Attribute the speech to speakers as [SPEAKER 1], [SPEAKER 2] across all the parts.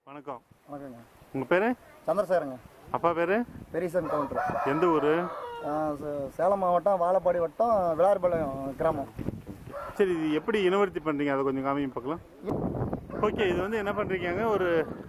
[SPEAKER 1] வணக்கம்
[SPEAKER 2] வணக்கங்க
[SPEAKER 1] உங்கள் பேர்
[SPEAKER 2] சந்திரசேகரங்க
[SPEAKER 1] அப்பா பேர்
[SPEAKER 2] பெரியசன் கவுண்டர்
[SPEAKER 1] எந்த ஊர்
[SPEAKER 2] சேலம் மாவட்டம் வாழப்பாடி வட்டம் விளார்பாளையம் கிராமம்
[SPEAKER 1] சரி இது எப்படி இனவர்த்தி பண்ணுறீங்க அதை கொஞ்சம் காமிங்க பார்க்கலாம் ஓகே இது வந்து என்ன பண்ணுறீங்க ஒரு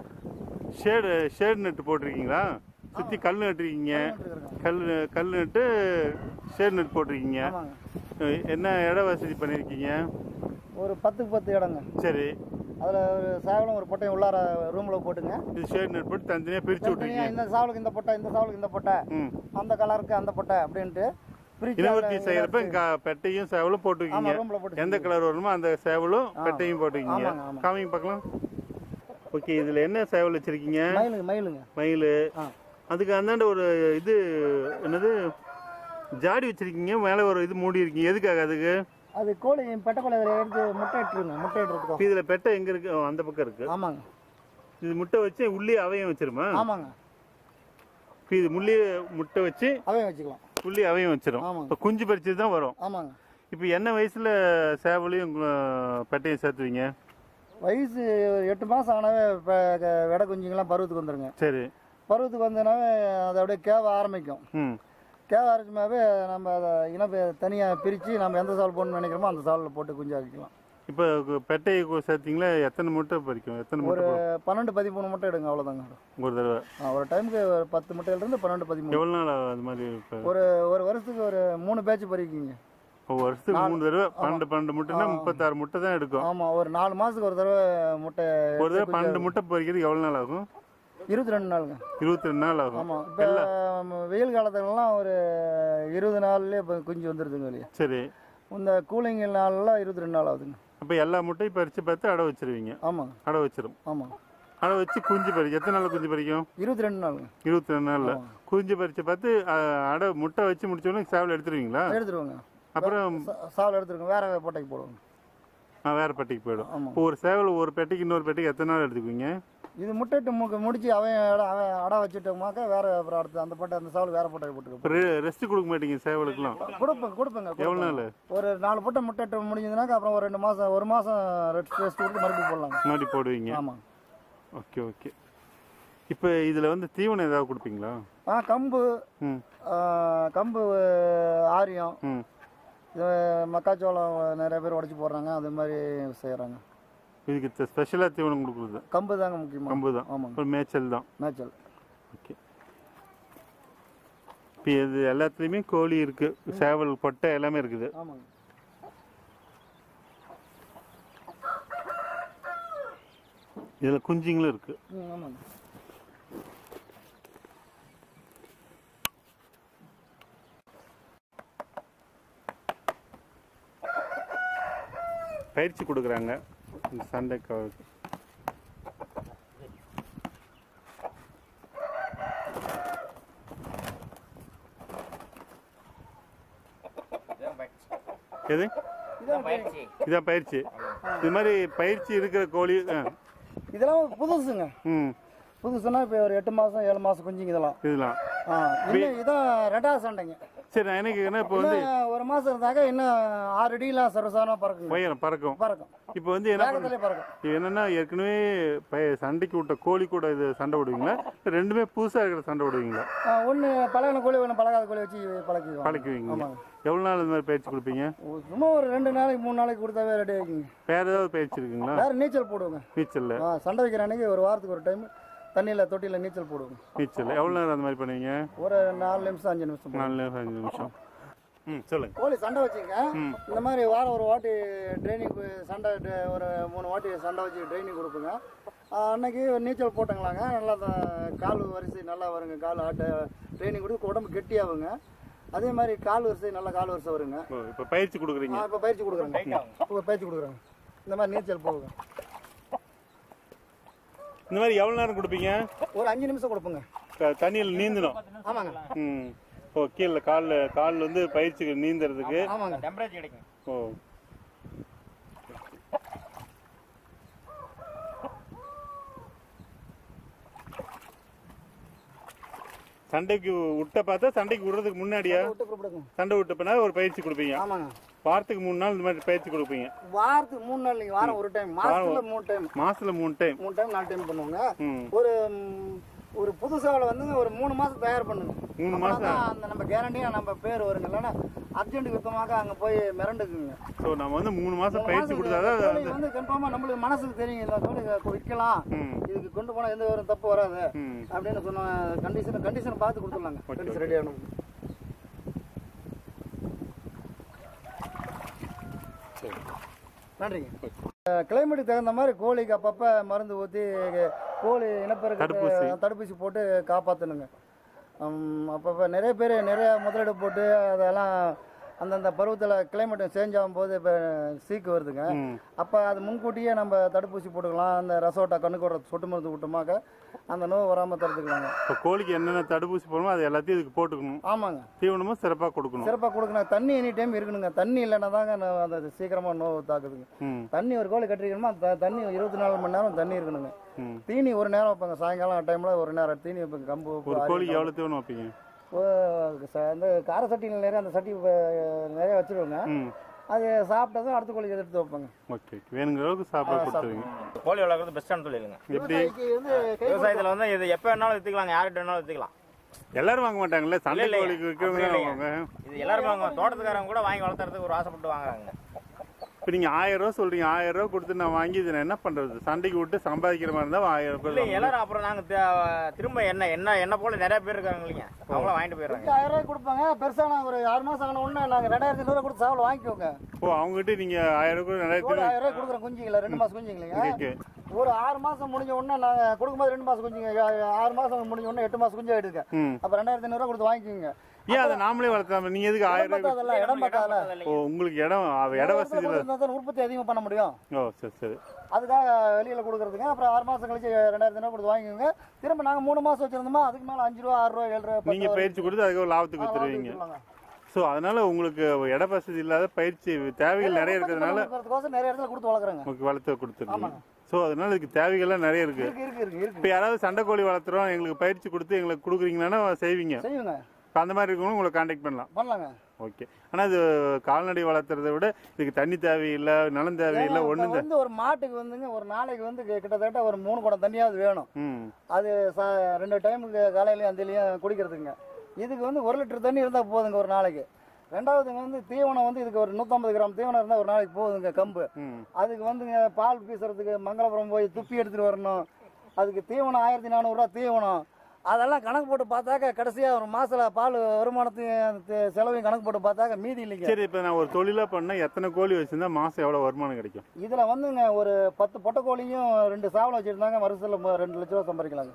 [SPEAKER 1] ஷேடு ஷேடு நெட்டு போட்டிருக்கீங்களா சுற்றி கல் நட்டுருக்கீங்க கல் கல் நட்டு ஷேடு நெட் போட்டிருக்கீங்க
[SPEAKER 2] ஆமாங்க
[SPEAKER 1] அஹ் என்ன இட வசதி பண்ணியிருக்கீங்க
[SPEAKER 2] ஒரு பத்துக்கு பத்து இடங்க
[SPEAKER 1] சரி
[SPEAKER 2] அதில் ஒரு சேவலும் ஒரு பொட்டையும் உள்ளார ரூமில் போட்டுங்க
[SPEAKER 1] இது ஷேடு நெட் போட்டு தனித்தனியாக பிரித்து
[SPEAKER 2] தனியா
[SPEAKER 1] விட்ருக்கீங்க
[SPEAKER 2] இந்த சாவலுக்கு இந்த பொட்டை இந்த சாவலுக்கு இந்த பொட்டை
[SPEAKER 1] ம்
[SPEAKER 2] அந்த கலருக்கு அந்த பொட்டை அப்படின்ட்டு பிரிச்சு
[SPEAKER 1] இனவர்த்தி
[SPEAKER 2] அதுல
[SPEAKER 1] செய்கிறப்ப க- பெட்டையும் சேவலும்
[SPEAKER 2] ஆமா
[SPEAKER 1] போட்டுருக்கீங்க
[SPEAKER 2] ரூம்ல போட்டு
[SPEAKER 1] எந்த கலர் வருமோ அந்த சேவலும் பெட்டையும் போட்டுருக்கீங்க
[SPEAKER 2] ஆமாங்க, ஆமாங்க.
[SPEAKER 1] காமிங்க பார்க்கலாம் ஓகே இதில் என்ன சேவல் வச்சுருக்கீங்க
[SPEAKER 2] மயிலுங்க மயிலுங்க
[SPEAKER 1] மயில்
[SPEAKER 2] ஆ
[SPEAKER 1] அதுக்கு அந்தாண்ட ஒரு இது என்னது ஜாடி வச்சிருக்கீங்க மேலே ஒரு இது மூடி இருக்கீங்க எதுக்காக அதுக்கு
[SPEAKER 2] அது கோழி பெட்டைக்கோழி அதில் எடுத்து முட்டை இட்டுருங்க முட்டை இட்டுறதுக்கோ
[SPEAKER 1] இப்ப இதுல பெட்டை எங்க இருக்கு ஓ, அந்த பக்கம் இருக்கு
[SPEAKER 2] ஆமாங்க
[SPEAKER 1] இது முட்டை வச்சு உள்ளே அவையம் வச்சிருமா
[SPEAKER 2] ஆமாங்க
[SPEAKER 1] இப்ப இது முள்ளே முட்டை வச்சு
[SPEAKER 2] அதையும் வச்சுக்கலாம்
[SPEAKER 1] உள்ளே அவையம் வச்சிரும்
[SPEAKER 2] ஆமாங்க.
[SPEAKER 1] இப்போ குஞ்சு பறிச்சது தான் வரும்
[SPEAKER 2] ஆமாங்க
[SPEAKER 1] இப்போ என்ன வயசுல சேவலையும் கு- பெட்டையும் சேர்த்துவீங்க
[SPEAKER 2] வயசு ஒரு எட்டு மாதம் ஆனாவே இப்போ விடை குஞ்சுங்கெல்லாம் பருவத்துக்கு வந்துருங்க
[SPEAKER 1] சரி
[SPEAKER 2] பருவத்துக்கு வந்தனாவே அது அப்படியே கேவ ஆரம்பிக்கும்
[SPEAKER 1] ம்
[SPEAKER 2] கேவ ஆரம்பிச்சுமாவே நம்ம அதை இனம் தனியாக பிரித்து நம்ம எந்த சால் போடணும்னு நினைக்கிறோமோ அந்த சாலில் போட்டு குஞ்சு ஆக்கிக்கலாம்
[SPEAKER 1] இப்போ கு- பெட்டையை கு- சேர்த்தீங்களா எத்தனை முட்டை பறிக்கும் எத்தனை
[SPEAKER 2] ஒரு
[SPEAKER 1] முட்டை போ-
[SPEAKER 2] பன்னெண்டு பதிமூணு முட்டை எடுங்க அவ்வளோதாங்க
[SPEAKER 1] ஒரு தடவை
[SPEAKER 2] ஆ, ஒரு டைமுக்கு ஒரு பத்து முட்டையிலிருந்து பன்னெண்டு பதிமூணு
[SPEAKER 1] எவ்வளோ நாள் ஆகும் அது மாதிரி இப்போ
[SPEAKER 2] ஒரு ஒரு வருஷத்துக்கு ஒரு மூணு பேட்ச் பறிக்குங்க
[SPEAKER 1] ஒரு வருஷத்துக்கு மூணு தடவை பன்னெண்டு பன்னெண்டு முட்டைனா முப்பத்தாறு முட்டை தான் எடுக்கும்
[SPEAKER 2] ஆமாம் ஒரு நாலு மாதத்துக்கு ஒரு தடவை முட்டை
[SPEAKER 1] ஒரு தடவை பன்னெண்டு முட்டை பொறிக்கிறதுக்கு எவ்வளோ நாள் ஆகும்
[SPEAKER 2] இருபத்தி ரெண்டு நாளுங்க
[SPEAKER 1] இருபத்தி ரெண்டு நாள் ஆகும்
[SPEAKER 2] ஆமாம் இப்போ வெயில் காலத்துலலாம் ஒரு இருபது நாள்லேயே இப்போ குஞ்சு வந்துடுதுங்க வெளியே
[SPEAKER 1] சரி
[SPEAKER 2] இந்த கூலிங் நாள்லாம் இருபத்தி ரெண்டு நாள் ஆகுதுங்க
[SPEAKER 1] அப்போ எல்லா முட்டையும் பறித்து பார்த்து அடை வச்சிருவீங்க
[SPEAKER 2] ஆமாங்க
[SPEAKER 1] அடை வச்சிரும்
[SPEAKER 2] ஆமாங்க
[SPEAKER 1] அடை வச்சு குஞ்சு பறிக்கும் எத்தனை நாள் குஞ்சு பறிக்கும்
[SPEAKER 2] இருபத்தி ரெண்டு நாளுங்க
[SPEAKER 1] இருபத்தி ரெண்டு நாளில் குஞ்சு பறித்து பார்த்து அஹ், அடை முட்டை வச்சு முடிச்சோடனே சேவல் எடுத்துருவீங்களா
[SPEAKER 2] எடுத்துருவோங்க
[SPEAKER 1] அப்புறம்
[SPEAKER 2] சா- சாவல் எடுத்துருங்க வேற பொட்டைக்கு போடுவோங்க
[SPEAKER 1] நான் வேறு பெட்டிக்கு போயிடும்
[SPEAKER 2] ஆமாம்
[SPEAKER 1] இப்போ ஒரு சேவல் ஒரு பெட்டிக்கு இன்னொரு பெட்டிக்கு எத்தனை நாள் எடுத்துக்குவீங்க
[SPEAKER 2] இது முட்டைட்டு முக்கு முடிச்சு அவன் இட- அவன் அடை வச்சுட்டோமாக்கா வேற அப்புறம் அடுத்து அந்த பொட்டை அந்த சாவல் வேற பொட்டைக்கு போட்டுக்க
[SPEAKER 1] இப்போ ரெஸ்ட் கொடுக்க மாட்டீங்க சேவலுக்குலாம்
[SPEAKER 2] கொடுப்பேங்க கொடுப்பேங்க
[SPEAKER 1] எவ்வளோ
[SPEAKER 2] கொடுப்பேங்க.
[SPEAKER 1] நாள்
[SPEAKER 2] ஒரு நாலு பொட்டை முட்டைட்டு முடிஞ்சதுனாக்கா அப்புறம் ஒரு ரெண்டு மாசம் ஒரு மாசம் ரெஸ்ட் ரெஸ்ட் கொடுத்து மறுபடியும் போடலாங்க
[SPEAKER 1] முன்னாடி போடுவீங்க
[SPEAKER 2] ஆமாங்க
[SPEAKER 1] ஓகே ஓகே இப்போ இதில் வந்து தீவனம் ஏதாவது கொடுப்பீங்களா
[SPEAKER 2] ஆ கம்பு
[SPEAKER 1] ம்
[SPEAKER 2] ஆ, கம்பு ஆரியம்
[SPEAKER 1] ம்
[SPEAKER 2] இது மக்காச்சோளம் நிறைய பேர் உடச்சி போடுறாங்க அது மாதிரி செய்கிறாங்க
[SPEAKER 1] இதுக்கு ஸ்பெஷலாக தீவனம் கொடுக்குறது
[SPEAKER 2] கம்பு தாங்க முக்கியமாக
[SPEAKER 1] கம்பு தான்
[SPEAKER 2] ஆமாங்க
[SPEAKER 1] ஒரு மேய்ச்சல் தான்
[SPEAKER 2] மேய்ச்சல்
[SPEAKER 1] ஓகே இப்போ இது எல்லாத்துலேயுமே கோழி இருக்கு சேவல் பொட்டை எல்லாமே இருக்குது
[SPEAKER 2] ஆமாங்க
[SPEAKER 1] இதில் குஞ்சுங்களும் இருக்கு
[SPEAKER 2] ம் ஆமாங்க
[SPEAKER 1] பயிற்சி கொடுக்குறாங்க இந்த சண்டை க- எது
[SPEAKER 2] இதான் பயிற்சி
[SPEAKER 1] இதான் பயிற்சி இது மாதிரி பயிற்சி இருக்கிற கோழி ஆ,
[SPEAKER 2] இதெல்லாம் புதுசுங்க
[SPEAKER 1] ம்
[SPEAKER 2] புதுசுனா இப்போ ஒரு எட்டு மாதம் ஏழு மாதம் குஞ்சுங்க இதெல்லாம்
[SPEAKER 1] இதெல்லாம்
[SPEAKER 2] ஆ இன்னும் இதான் ரெண்டாவது சண்டைங்க
[SPEAKER 1] சரி நான் என்ன கேட்குறேன்னா இப்போ வந்து
[SPEAKER 2] இன்னும் ஒரு மாதம் இருந்தாக்க இன்னும் ஆறு அடியெலாம் சர்வசாதாரணமாக பறக்குங்க
[SPEAKER 1] பயிரம் பறக்கும்
[SPEAKER 2] பறக்கும்
[SPEAKER 1] இப்போ வந்து என்ன பண்ண
[SPEAKER 2] வேகத்திலே பறக்கும்
[SPEAKER 1] இது என்னன்னா ஏற்கனவே பய- சண்டைக்கு விட்ட கோழி கூட இது சண்டை விடுவீங்களா இல்ல ரெண்டுமே புதுசா இருக்கிற சண்டை விடுவீங்களா
[SPEAKER 2] ஒன்று பழகின கோழி ஒன்று பழகாத கோழி வச்சு பழக்கிடுவோம்
[SPEAKER 1] பழக்குவீங்க
[SPEAKER 2] ஆமாங்க
[SPEAKER 1] எவ்வளவு நாள் இந்த மாதிரி பயிற்சி கொடுப்பீங்க
[SPEAKER 2] சும்மா ஒரு ரெண்டு நாளைக்கு மூணு நாளைக்கு கொடுத்தாவே ரெடி ஆகிக்குங்க
[SPEAKER 1] வேற ஏதாவது பயிற்சி இருக்குங்களா
[SPEAKER 2] வேற நீச்சல் போடுவோங்க
[SPEAKER 1] நீச்சல்ல
[SPEAKER 2] ஆ சண்டை வைக்கிற அன்னைக்கு ஒரு வாரத்துக்கு ஒரு டைம் தண்ணியில் தொட்டியில் நீச்சல் போடுவோங்க
[SPEAKER 1] நீச்சல் எவ்வளவு நேரம் அந்த மாதிரி பண்ணுவீங்க
[SPEAKER 2] ஒரு நாலு நிமிஷம் அஞ்சு நிமிஷம் போடுவோம்.
[SPEAKER 1] நாலு நிமிஷம் அஞ்சு நிமிஷம் ம் சொல்லுங்க
[SPEAKER 2] கோழி சண்டை வச்சுங்க இந்த மாதிரி வாரம் ஒரு வாட்டி ட்ரைனிங் சண்டை ட- ஒரு மூணு வாட்டி சண்டை வச்சு ட்ரைனிங் கொடுப்போங்க ஆ, அன்னைக்கு ஒரு நீச்சல் போட்டங்களாங்க நல்லா அந்த கால் வரிசை நல்லா வருங்க கால் ஆட்ட ட்ரைனிங் கொடுத்து உடம்பு கெட்டியாகுங்க அதே மாதிரி கால் வரிசை நல்லா கால் வரிசை வருங்க
[SPEAKER 1] ஓ, இப்ப பயிற்சி கொடுக்குறீங்க
[SPEAKER 2] இப்போ பயிற்சி கொடுக்குறேங்க இப்போ பயிற்சி கொடுக்குறேங்க இந்த மாதிரி நீச்சல் போகுங்க
[SPEAKER 1] இந்த மாதிரி எவ்வளவு நேரம் கொடுப்பீங்க
[SPEAKER 2] ஒரு அஞ்சு நிமிஷம் கொடுப்போங்க
[SPEAKER 1] த- தண்ணியில் நீந்தணும்
[SPEAKER 2] ஆமாங்க
[SPEAKER 1] ம் ஓ கீழே காலில் காலில் வந்து பயிற்சிக்கு நீந்துறதுக்கு
[SPEAKER 2] ஆமாங்க
[SPEAKER 3] டெம்பரேச்சர் கிடைக்கும்
[SPEAKER 1] ஓ சண்டைக்கு விட்ட பார்த்தா சண்டைக்கு விடுறதுக்கு முன்னாடியா
[SPEAKER 2] விட்டு கூப்பிடுங்க
[SPEAKER 1] சண்டை விட்ட பின்னா ஒரு பயிற்சி கொடுப்பீங்க
[SPEAKER 2] ஆமாங்க
[SPEAKER 1] வாரத்துக்கு மூணு நாள் இந்த மாதிரி பயிற்சி கொடுப்பீங்க
[SPEAKER 2] வாரத்துக்கு மூணு நாள் இல்லைங்க வாரம் ஒரு டைம் மாசத்துல மூணு டைம்
[SPEAKER 1] மாசத்துல மூணு டைம்
[SPEAKER 2] மூணு டைம் நாலு டைம் பண்ணுவாங்க
[SPEAKER 1] ம்
[SPEAKER 2] ஒரு ம், ஒரு புது சேவலை வந்துங்க ஒரு மூணு மாசம் தயார் பண்ணுங்க
[SPEAKER 1] மூணு மாசம்
[SPEAKER 2] அப்பதான் அந்த நம்ம கேரண்டியா நம்ம பேர் வருங்க இல்லைன்னா அர்ஜென்ட் வித்தமாக அங்க போய் மிரண்டுக்குங்க
[SPEAKER 1] ஸோ நம்ம வந்து மூணு மாசம்
[SPEAKER 2] மூணு
[SPEAKER 1] பயிற்சி
[SPEAKER 2] மாசம்
[SPEAKER 1] கொடுத்தாதான் அது
[SPEAKER 2] கோழி
[SPEAKER 1] வந்து
[SPEAKER 2] வந்து கன்ஃபார்மா நம்மளுக்கு மனசுக்கு தெரியும் இந்த கோழி இதை விற்கலாம்
[SPEAKER 1] ம்
[SPEAKER 2] இதுக்கு கொண்டு போனா எந்த ஒரு தப்பு வராது
[SPEAKER 1] ம்
[SPEAKER 2] அப்படின்னு சொன்ன கண்டிஷன் கண்டிஷன் பார்த்து கொடுத்துடலாங்க கண்டிஷன் ரெடி ஆகணும்
[SPEAKER 1] சரி
[SPEAKER 2] நன்றிங்க கிளைமேட்டுக்கு தகுந்த மாதிரி கோழிக்கு அப்பப்போ மருந்து ஊற்றி கோழி இனப்பெருக்க
[SPEAKER 1] தடுப்பூசி.
[SPEAKER 2] தடுப்பூசி போட்டு காப்பாற்றணுங்க அப்பப்போ நிறைய பேர் நிறைய முதலீடு போட்டு அதெல்லாம் அந்தந்த பருவத்தில் கிளைமேட் சேஞ்ச் ஆகும்போது இப்போ சீக்கு வருதுங்க
[SPEAKER 1] ம்
[SPEAKER 2] அப்போ அது முன்கூட்டியே நம்ம தடுப்பூசி போட்டுக்கலாம் அந்த ரசோட்டா கண்ணுக்கு வர சொட்டு மருந்து விட்டோமாக்க அந்த நோய் வராமல் தடுத்துக்கலாங்க
[SPEAKER 1] இப்போ கோழிக்கு என்னென்ன தடுப்பூசி போடணுமோ அது எல்லாத்தையும் இதுக்கு போட்டுக்கணும்
[SPEAKER 2] ஆமாங்க
[SPEAKER 1] தீவனமும் சிறப்பாக கொடுக்கணும்
[SPEAKER 2] சிறப்பாக கொடுக்கணும் தண்ணி எனி டைம் இருக்கணுங்க தண்ணி இல்லைன்னா தாங்க நோ- அந்த சீக்கிரமாக நோய் தாக்குதுங்க
[SPEAKER 1] ம்
[SPEAKER 2] தண்ணி ஒரு கோழி கட்டிருக்கணுமா த- தண்ணி இருபத்தி நாலு மணி நேரம் தண்ணி இருக்கணுங்க
[SPEAKER 1] ம்
[SPEAKER 2] தீனி ஒரு நேரம் வைப்பாங்க சாயங்காலம் டைமில் ஒரு நேரம் தீனி வைப்பாங்க கம்பு உப்பு,
[SPEAKER 1] ஒரு
[SPEAKER 2] ஆரி,
[SPEAKER 1] கோழிக்கு எவ்வளோ தீவனம் வைப்பீங்க
[SPEAKER 2] ஓ, ச- அந்த கார சட்டியில் நிறைய அந்த சட்டி வ- நிறைய வச்சிருவாங்க
[SPEAKER 1] ம்
[SPEAKER 2] அது சாப்பிட்டதும் அடுத்த கோழிக்கு எடுத்து வைப்பாங்க
[SPEAKER 1] ஓகே வேணுங்கிற அளவுக்கு சாப்பாடு கொடுத்துருவீங்க
[SPEAKER 3] கோழி வளர்க்குறது பெஸ்ட்டான தொழிலுங்க
[SPEAKER 1] எப்படி
[SPEAKER 2] விவசாயிக்கு வந்து கை
[SPEAKER 3] விவசாயத்தில் வந்து இது எப்போ வேணாலும் விற்றுக்கலாம் யார்கிட்ட வேணாலும் விற்றுக்கலாம்
[SPEAKER 1] எல்லாரும் வாங்க மாட்டாங்கல்ல சண்டை
[SPEAKER 3] இல்ல, இல்ல.
[SPEAKER 1] கோழிக்கு விற்கிறவங்க
[SPEAKER 3] அப்படி
[SPEAKER 1] தானே
[SPEAKER 3] இல்லைங்க.
[SPEAKER 1] வாங்க
[SPEAKER 3] இது எல்லாரும் வாங்க தோட்டத்துக்காரங்க கூட வாங்கி வளர்த்துறதுக்கு ஒரு ஆசைப்பட்டு வாங்குறாங்க
[SPEAKER 1] இப்போ நீங்கள் ஆயிரம் ரூபா சொல்றீங்க ஆயிரம் ரூபா கொடுத்து நான் வாங்கி இதை நான் என்ன பண்ணுறது சண்டைக்கு விட்டு சம்பாதிக்கிற மாதிரி இருந்தால் ஆயிரம்
[SPEAKER 3] இல்லை
[SPEAKER 1] ரூபாய்
[SPEAKER 3] எல்லாரும் அப்புறம் நாங்கள் திரும்ப என்ன என்ன என்ன போல நிறைய பேர் இருக்காங்க இல்லைங்க அவங்களும் வாங்கிட்டு போயிடுறாங்க
[SPEAKER 2] ஆயிரம் ரூபாய் கொடுப்பாங்க பெருசான ஒரு ஆறு மாசம் ஆன உடனே நாங்கள் ரெண்டாயிரத்தி ஐநூறுவா கொடுத்து சாவல் வாங்கிக்கோங்க
[SPEAKER 1] ஓ அவங்ககிட்ட நீங்கள் ஆயிரம் ரூபாய் ரெண்டாயிரத்தி
[SPEAKER 2] கோழி ஆயிரம் ரூபாய் கொடுக்குறோம் குஞ்சுங்களா ரெண்டு மாசம் குஞ்சுங்களா
[SPEAKER 1] ஓகே
[SPEAKER 2] ஒரு ஆறு மாசம் முடிஞ்ச உடனே நாங்கள் கொடுக்கும்போது ரெண்டு மாசம் குஞ்சுங்க ஆ- ஆறு மாசம் முடிஞ்ச உடனே எட்டு மாசம் குஞ்சு ஆயிடுங்க
[SPEAKER 1] ம்
[SPEAKER 2] அப்போ ரெண்டாயிரத்தி ஐநூறுவா கொடுத்து வாங்கிக்கோங்க
[SPEAKER 1] ஏன் அதை நாமளே வளர்த்தாம நீங்கள் எதுக்கு ஆயிரம் ரூபாய்
[SPEAKER 2] பத்தாதல்ல இடம் பத்தாதல்ல
[SPEAKER 1] ஓ உங்களுக்கு இடம் அவ- இட வசதி இல்லை
[SPEAKER 2] இருந்தா தான் உற்பத்தி அதிகமாக பண்ண முடியும்
[SPEAKER 1] ஓ சரி சரி
[SPEAKER 2] அதுக்காக வெளியில கொடுக்குறதுங்க அப்புறம் ஆறு மாசம் கழிச்சு ரெண்டாயிரத்தி ஐநூறு கொடுத்து வாங்கிக்கோங்க திரும்ப நாங்க மூணு மாசம் வச்சிருந்தோமா அதுக்கு மேல அஞ்சு ரூபா ஆறு ரூபா ஏழு ரூபா பத்து
[SPEAKER 1] நீங்கள்
[SPEAKER 2] ரூபா
[SPEAKER 1] பயிற்சி கொடுத்து அதுக்கு ஒரு லாபத்துக்கு
[SPEAKER 2] வரைக்கும்
[SPEAKER 1] வித்துருவீங்க
[SPEAKER 2] வித்துருவாங்க.
[SPEAKER 1] ஸோ அதனால உங்களுக்கு இட வசதி இல்லாத பயிற்சி தேவைகள் நிறைய இருக்கிறதுனால
[SPEAKER 2] இருக்கிறதுக்கோசம் நிறைய இடத்துல கொடுத்து வளர்க்குறாங்க
[SPEAKER 1] உங்களுக்கு வளர்த்து கொடுத்துருவீங்க ஸோ அதனால இதுக்கு தேவைகள்லாம் நிறைய இருக்கு
[SPEAKER 2] இருக்கு இருக்கு இருக்கு
[SPEAKER 1] இப்போ
[SPEAKER 2] இருக்கு
[SPEAKER 1] யாராவது சண்டை கோழி வளர்த்துறோம் எங்களுக்கு பயிற்சி கொடுத்து எங்களுக்கு கொடுக்குறீங்கன்னா செய்வீங்க
[SPEAKER 2] செய்யுங்க
[SPEAKER 1] இப்போ அந்த மாதிரி இருக்கவங்க உங்களை காண்டாக்ட் பண்ணலாம்
[SPEAKER 2] பண்ணலாங்க
[SPEAKER 1] ஓகே ஆனால் இது கால்நடை வளர்த்துறதை விட இதுக்கு தண்ணி தேவையில்லை நிலம் தேவையில்லை
[SPEAKER 2] ஏங்க,
[SPEAKER 1] ஒன்றும்
[SPEAKER 2] இப்ப வந்து ஒரு மாட்டுக்கு வந்துங்க ஒரு நாளைக்கு வந்து கி- கிட்டத்தட்ட ஒரு மூணு குடம் தண்ணியாவது வேணும்
[SPEAKER 1] ம்
[SPEAKER 2] அது ச- ரெண்டு டைமுக்கு காலையிலயும் அந்திலையும் குடிக்கிறதுங்க இதுக்கு வந்து ஒரு லிட்டர் தண்ணி இருந்தால் போதுங்க ஒரு நாளைக்கு ரெண்டாவதுங்க வந்து தீவனம் வந்து இதுக்கு ஒரு நூற்றம்பது கிராம் தீவனம் இருந்தால் ஒரு நாளைக்கு போகுதுங்க கம்பு
[SPEAKER 1] ம்
[SPEAKER 2] அதுக்கு வந்துங்க பால் பீசுறதுக்கு மங்களபுரம் போய் துப்பி எடுத்துட்டு வரணும் அதுக்கு தீவனம் ஆயிரத்தி நானூறுரூவா தீவனம் அதெல்லாம் கணக்கு போட்டு பார்த்தாக்க கடைசியாக ஒரு மாசத்துல பால் வருமானத்தையும் தி- செலவையும் கணக்கு போட்டு பார்த்தாக்க மீதி இல்லைங்க
[SPEAKER 1] சரி இப்போ நான் ஒரு தொழிலாக பண்ணால் எத்தனை கோழி வச்சிருந்தா மாதம் எவ்வளோ வருமானம் கிடைக்கும்
[SPEAKER 2] இதில் வந்துங்க ஒரு பத்து பொட்டைக்கோழியும் ரெண்டு சேவலை வச்சுருந்தாங்க வருஷத்தில் ரெண்டு லட்ச ரூபா சம்பாதிக்கலாங்க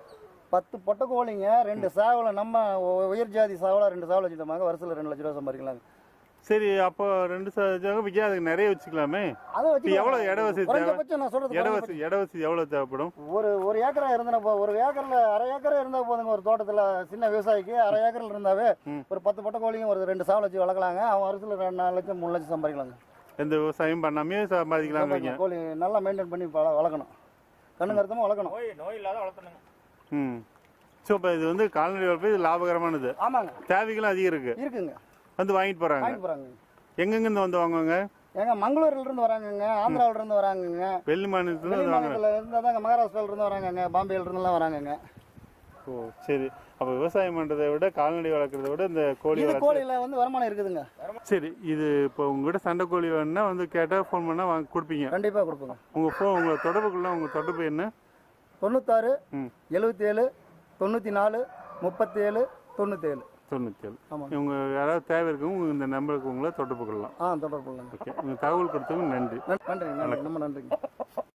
[SPEAKER 2] பத்து பொட்டைக்கோழிங்க ரெண்டு சேவலை நம்ம உ- உயர் ஜாதி சேவலை ரெண்டு சேவலை வச்சுருந்தாங்க வருஷத்தில் ரெண்டு லட்ச ரூபா சம்பாதிக்கலாங்க
[SPEAKER 1] சரி அப்போ ரெண்டு சதவீதம் விற்க அதுக்கு நிறைய வச்சுக்கலாமே
[SPEAKER 2] அதை வச்சு
[SPEAKER 1] இப்போ எவ்வளோ இட வசதி தேவை
[SPEAKER 2] குறைஞ்சபட்சம் நான் சொல்றது
[SPEAKER 1] இட வசதி இட வசதி எவ்வளோ தேவைப்படும்
[SPEAKER 2] ஒரு ஒரு ஏக்கரா இருந்தா போ ஒரு ஏக்கர்ல அரை ஏக்கரா இருந்தா போதுங்க ஒரு தோட்டத்துல சின்ன விவசாயிக்கு அரை ஏக்கர்ல இருந்தாவே
[SPEAKER 1] ம்.
[SPEAKER 2] ஒரு பத்து பட்டை கோழியும் ஒரு ரெண்டு சாவல் வச்சு வளர்க்கலாங்க அவன் வருஷத்துல ரெண்டு நாலு லட்சம் மூணு லட்சம் சம்பாதிக்கலாங்க
[SPEAKER 1] எந்த விவசாயம் பண்ணாமே சம்பாதிக்கலாம்ன்றீங்க
[SPEAKER 2] கோழி நல்லா மெயின்டைன் பண்ணி வள- வளர்க்கணும் கண்ணு கருத்தமா வளர்க்கணும்
[SPEAKER 3] நோய் நோய் இல்லாத வளர்த்தணுங்க
[SPEAKER 1] ம் ஸோ இப்போ இது வந்து கால்நடை வளர்ப்பு இது லாபகரமானது
[SPEAKER 2] ஆமாங்க
[SPEAKER 1] தேவைகளும் அதிகம் இருக்கு
[SPEAKER 2] இருக்குங்க
[SPEAKER 1] வந்து வாங்கிட்டு போறாங்க
[SPEAKER 2] வாங்கிட்டு போறாங்க
[SPEAKER 1] எங்கெங்கிருந்து வந்து வாங்குவாங்க
[SPEAKER 2] ஏங்க மங்களூர்ல இருந்து வராங்கங்க ஆந்திராவில இருந்து வராங்கங்க
[SPEAKER 1] வெள்ளி மாநிலத்துல
[SPEAKER 2] வெளி
[SPEAKER 1] வந்து வாங்குறாங்க
[SPEAKER 2] மாநிலத்துல இருந்து தாங்க மகாராஷ்டிரால இருந்து வராங்கங்க பாம்பேல இருந்து எல்லாம் வராங்கங்க
[SPEAKER 1] ஓ சரி அப்ப விவசாயம் பண்றதை விட கால்நடை வளர்க்கறத விட இந்த கோழி
[SPEAKER 2] இது
[SPEAKER 1] வளர்த்து
[SPEAKER 2] கோழியில வந்து வருமானம் இருக்குதுங்க
[SPEAKER 1] சரி இது இப்போ உங்ககிட்ட சண்டை கோழி வேணும்னா வந்து கேட்டா ஃபோன் பண்ணா வாங்க கொடுப்பீங்க
[SPEAKER 2] கண்டிப்பா கொடுப்போங்க
[SPEAKER 1] உங்க ஃபோன் உங்க தொடர்புக்குள்ள உங்க தொடர்பு என்ன
[SPEAKER 2] தொண்ணூத்தாறு
[SPEAKER 1] ம்
[SPEAKER 2] எழுபத்தி ஏழு தொண்ணூத்தி நாலு முப்பத்தி ஏழு தொண்ணூத்தி ஏழு
[SPEAKER 1] தொண்ணூத்தி ஏழு
[SPEAKER 2] ஆமாம்.
[SPEAKER 1] இவங்க யாராவது தேவை இருக்கவங்க இந்த நம்பருக்கு உங்களை தொடர்பு கொள்ளலாம்
[SPEAKER 2] ஆ தொடர்பு கொள்ளுங்க
[SPEAKER 1] ஓகே உங்க தகவல் கொடுத்தவங்க நன்றி
[SPEAKER 2] நன்றி நன்றி ரொம்ப நன்றிங்க